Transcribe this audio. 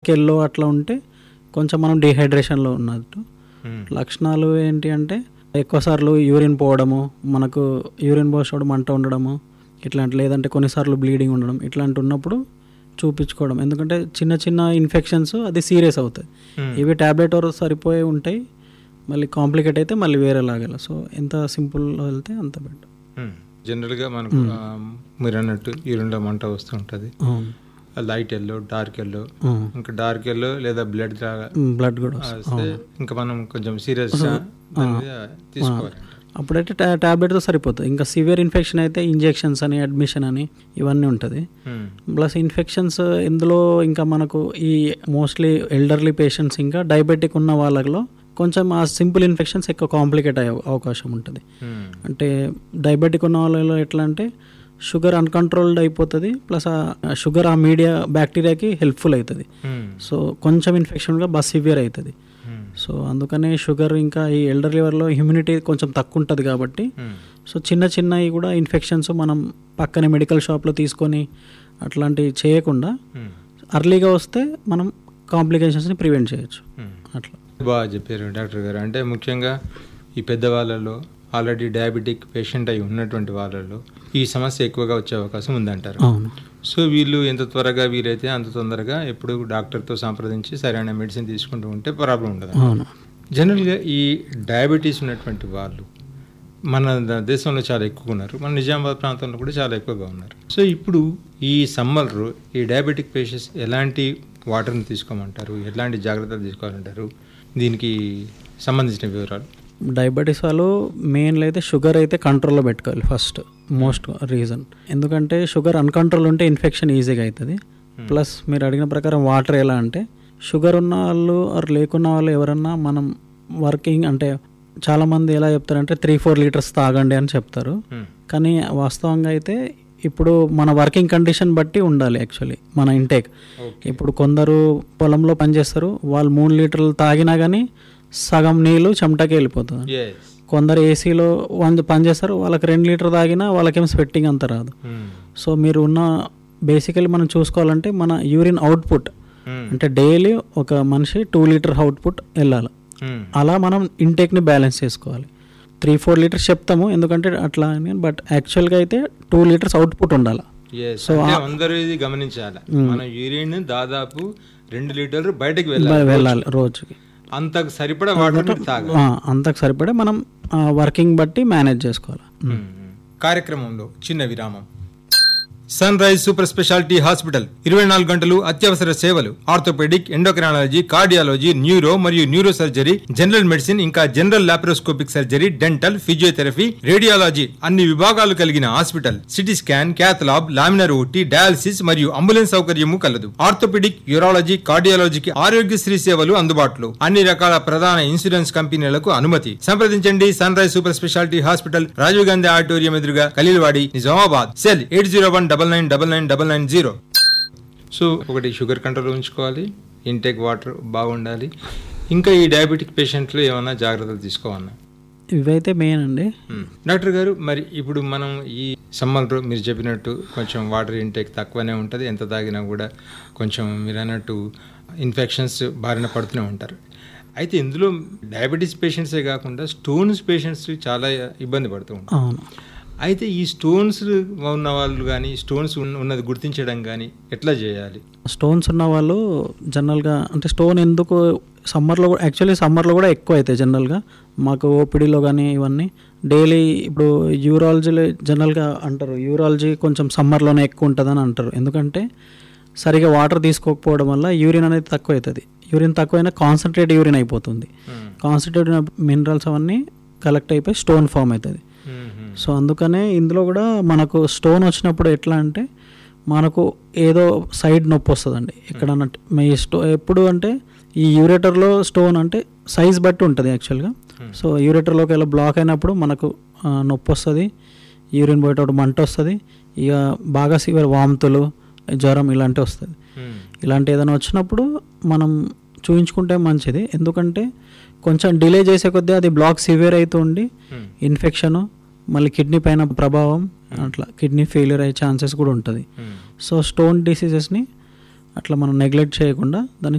Dark yellow అట్లా ఉంటే కొంచెం మనం డిహైడ్రేషన్లో ఉన్నట్టు మ్మ్. లక్షణాలు ఏంటి అంటే ఎక్కువసార్లు యూరిన్ పోవడము మనకు యూరిన్ పోసినప్పుడు మంట ఉండడము ఇట్లాంటి లేదంటే కొన్నిసార్లు బ్లీడింగ్ ఉండడం ఇట్లాంటి ఉన్నప్పుడు చూపించుకోవడం ఎందుకంటే చిన్న చిన్న ఇన్ఫెక్షన్స్ అది సీరియస్ అవుతాయి మ్మ్. ఇవి ట్యాబ్లెట్ వరకు సరిపోయి ఉంటాయి మళ్ళీ కాంప్లికేట్ అయితే మళ్ళీ వేరే లాగల సో ఎంత సింపుల్లో వెళ్తే అంత బెటర్ మ్మ్. జనరల్గా మనకు ఆ, మీరు అన్నట్టు యూరిన్లో మంట వస్తూ ఉంటుంది అవును లైట్ ఎల్లో డార్క్ ఎల్లో అవును. ఇంకా డార్క్ ఎల్లో లేదా బ్లడ్ లాగా బ్లడ్ కూడా వస్తుంది వస్తే ఇంకా మనం కొంచెం సీరియస్ తీసుకోవాలి అప్పుడైతే టా టాబ్లెట్తో సరిపోతుంది ఇంకా సివియర్ ఇన్ఫెక్షన్ అయితే ఇంజెక్షన్స్ అని అడ్మిషన్ అని ఇవన్నీ ఉంటుంది మ్మ్. ప్లస్ ఇన్ఫెక్షన్స్ ఇందులో ఇంకా మనకు ఈ మోస్ట్లీ ఎల్డర్లీ పేషెంట్స్ ఇంకా డయాబెటిక్ ఉన్న వాళ్ళలో కొంచెం ఆ సింపుల్ ఇన్ఫెక్షన్స్ ఎక్కువ కాంప్లికేట్ అయ్యే అవకాశం ఉంటుంది మ్మ్. అంటే డయాబెటిక్ ఉన్న వాళ్ళలో ఎట్లా అంటే షుగర్ అన్కంట్రోల్డ్ అయిపోతుంది ప్లస్ ఆ షుగర్ ఆ మీడియా బ్యాక్టీరియాకి హెల్ప్ఫుల్ అవుతుంది మ్మ్. సో కొంచెం ఇన్ఫెక్షన్గా బస్ సివియర్ అవుతుంది మ్మ్. సో అందుకనే షుగర్ ఇంకా ఈ ఎల్డర్ లివర్లో ఇమ్యూనిటీ కొంచెం తక్కువ ఉంటుంది కాబట్టి మ్మ్. సో చిన్న చిన్నవి కూడా ఇన్ఫెక్షన్స్ మనం పక్కనే మెడికల్ షాప్లో తీసుకొని అట్లాంటివి చేయకుండా మ్మ్. అర్లీగా వస్తే మనం కాంప్లికేషన్స్ని ప్రివెంట్ చేయొచ్చు మ్మ్. అట్లా బాగా చెప్పారు డాక్టర్ గారు అంటే ముఖ్యంగా ఈ పెద్దవాళ్ళలో ఆల్రెడీ డయాబెటిక్ పేషెంట్ అయి ఉన్నటువంటి వాళ్ళలో ఈ సమస్య ఎక్కువగా వచ్చే అవకాశం ఉందంటారు అవును సో వీళ్ళు ఎంత త్వరగా వీలైతే అంత తొందరగా ఎప్పుడు డాక్టర్తో సంప్రదించి సరైన మెడిసిన్ తీసుకుంటూ ఉంటే ప్రాబ్లం ఉండదు అవును జనరల్గా ఈ డయాబెటీస్ ఉన్నటువంటి వాళ్ళు మన ద- దేశంలో చాలా ఎక్కువ ఉన్నారు మన నిజామాబాద్ ప్రాంతంలో కూడా చాలా ఎక్కువగా ఉన్నారు సో ఇప్పుడు ఈ సమ్మర్లో ఈ డయాబెటిక్ పేషెంట్స్ ఎలాంటి వాటర్ని తీసుకోమంటారు ఎలాంటి జాగ్రత్తలు తీసుకోవాలంటారు దీనికి సంబంధించిన వివరాలు డయాబెటీస్ వాళ్ళు మెయిన్లో అయితే షుగర్ అయితే కంట్రోల్లో పెట్టుకోవాలి ఫస్ట్ మోస్ట్ రీజన్ ఎందుకంటే షుగర్ అన్కంట్రోల్ ఉంటే ఇన్ఫెక్షన్ ఈజీగా అవుతుంది ప్లస్ మీరు అడిగిన ప్రకారం వాటర్ ఎలా అంటే షుగర్ ఉన్న వాళ్ళు ఆర్ లేకున్న వాళ్ళు ఎవరన్నా మనం వర్కింగ్ అంటే చాలామంది ఎలా చెప్తారంటే త్రీ ఫోర్ లీటర్స్ తాగండి అని చెప్తారు మ్మ్. కానీ వాస్తవంగా అయితే ఇప్పుడు మన వర్కింగ్ కండిషన్ బట్టి ఉండాలి యాక్చువల్లీ మన ఇంటేక్ ఓకే ఇప్పుడు కొందరు పొలంలో పనిచేస్తారు వాళ్ళు మూడు లీటర్లు తాగినా కానీ సగం నీళ్ళు చెమటకి వెళ్ళిపోతుంది Yes. కొందరు ఏసీలో వంద పనిచేస్తారు వాళ్ళకి రెండు లీటర్ తాగినా వాళ్ళకేం స్వెట్టింగ్ అంత రాదు మ్మ్. సో మీరు ఉన్న బేసికలీ మనం చూసుకోవాలంటే మన యూరిన్ అవుట్పుట్ మ్మ్. అంటే డైలీ ఒక మనిషి టూ లీటర్ అవుట్పుట్ వెళ్ళాలి మ్మ్. అలా మనం ఇంటేక్ని బ్యాలెన్స్ చేసుకోవాలి త్రీ ఫోర్ లీటర్స్ చెప్తాము ఎందుకంటే అట్లా అని బట్ యాక్చువల్గా అయితే టూ లీటర్స్ అవుట్పుట్ ఉండాలి Yes. So, అంటే ఆ- అందరూ ఇది గమనించాలి మన యూరిన్ దాదాపు రెండు లీటర్లు బయటకి వెళ్ళాలి వెళ్ళాలి రోజుకి అంతకు సరిపడా వాటర్ తాగాలి ఆ, అంతకు సరిపడే మనం వర్కింగ్ బట్టి మేనేజ్ చేసుకోవాలి మ్మ్. కార్యక్రమంలో చిన్న విరామం sunrise super speciality hospital ఇరవై నాలుగు గంటలు అత్యవసర సేవలు ఆర్థోపెడిక్ ఎండోక్రానాలజీ కార్డియాలజీ న్యూరో మరియు న్యూరో సర్జరీ జనరల్ మెడిసిన్ ఇంకా general laparoscopic surgery dental physiotherapy radiology అన్ని విభాగాలు కలిగిన hospital CT scan cath lab laminar OT dialysis మరియు అంబులెన్స్ సౌకర్యము కలదు ఆర్థోపెడిక్ యూరాలజీ కార్డియాలజీకి ఆరోగ్యశ్రీ సేవలు అందుబాటులో అన్ని రకాల ప్రధాన ఇన్సూరెన్స్ కంపెనీలకు అనుమతి సంప్రదించండి sunrise super speciality hospital Rajiv Gandhi auditorium ఎదురుగా Khaleelwadi Nizamabad cell eight zero one double nine double nine double nine zero so ఒకటి షుగర్ కంట్రోల్ ఉంచుకోవాలి ఇంటేక్ వాటర్ బాగుండాలి ఇంకా ఈ డయాబెటిక్ పేషెంట్లు ఏమైనా జాగ్రత్తలు తీసుకోవాలన్నా ఇవైతే మెయిన్ అండి మ్మ్. డాక్టర్ గారు మరి ఇప్పుడు మనం ఈ సమ్మర్లో మీరు చెప్పినట్టు కొంచెం వాటర్ ఇంటేక్ తక్కువనే ఉంటుంది ఎంత తాగినా కూడా కొంచెం మీరు అన్నట్టు ఇన్ఫెక్షన్స్ బారిన పడుతూనే ఉంటారు అయితే ఇందులో డయాబెటీస్ పేషెంట్సే కాకుండా స్టోన్స్ పేషెంట్స్ చాలా ఇబ్బంది పడుతూ ఉంటారు అవును అయితే ఈ స్టోన్స్ ఉన్న వాళ్ళు కానీ స్టోన్స్ ఉన్నది గుర్తించడం కానీ ఎట్లా చేయాలి స్టోన్స్ ఉన్న వాళ్ళు జనరల్గా అంటే స్టోన్ ఎందుకు సమ్మర్లో కూడా యాక్చువల్లీ సమ్మర్లో కూడా ఎక్కువ అవుతాయి జనరల్గా మాకు ఓపీడీలో కానీ ఇవన్నీ డైలీ ఇప్పుడు యూరాలజీలో జనరల్గా అంటారు యూరాలజీ కొంచెం సమ్మర్లోనే ఎక్కువ ఉంటుందని అంటారు ఎందుకంటే సరిగా వాటర్ తీసుకోకపోవడం వల్ల యూరిన్ అనేది తక్కువ అవుతుంది యూరిన్ తక్కువైనా కాన్సన్ట్రేట్ యూరిన్ అయిపోతుంది కాన్సన్ట్రేట్ మినరల్స్ అవన్నీ కలెక్ట్ అయిపోయి స్టోన్ ఫామ్ అవుతుంది సో అందుకనే ఇందులో కూడా మనకు స్టోన్ వచ్చినప్పుడు ఎట్లా అంటే మనకు ఏదో సైడ్ నొప్పి వస్తుందండి ఎక్కడన్నా మీ స్టో ఎప్పుడు అంటే ఈ యూరేటర్లో స్టోన్ అంటే సైజ్ బట్టి ఉంటుంది యాక్చువల్గా సో యూరేటర్లోకి వెళ్ళి బ్లాక్ అయినప్పుడు మనకు ఆ, నొప్పి వస్తుంది యూరిన్ పోయేటప్పుడు మంట వస్తుంది ఇక బాగా సివియర్ వాంతులు జ్వరం ఇలాంటివి వస్తుంది ఇలాంటి ఏదైనా వచ్చినప్పుడు మనం చూయించుకుంటే మంచిది ఎందుకంటే కొంచెం డిలే చేసే కొద్దీ అది బ్లాక్ సివియర్ అవుతుండి ఇన్ఫెక్షను మళ్ళీ కిడ్నీ పైన ప్రభావం అట్లా కిడ్నీ ఫెయిలియర్ అయ్యే ఛాన్సెస్ కూడా ఉంటుంది సో స్టోన్ డిసీజెస్ని అట్లా మనం నెగ్లెక్ట్ చేయకుండా దాన్ని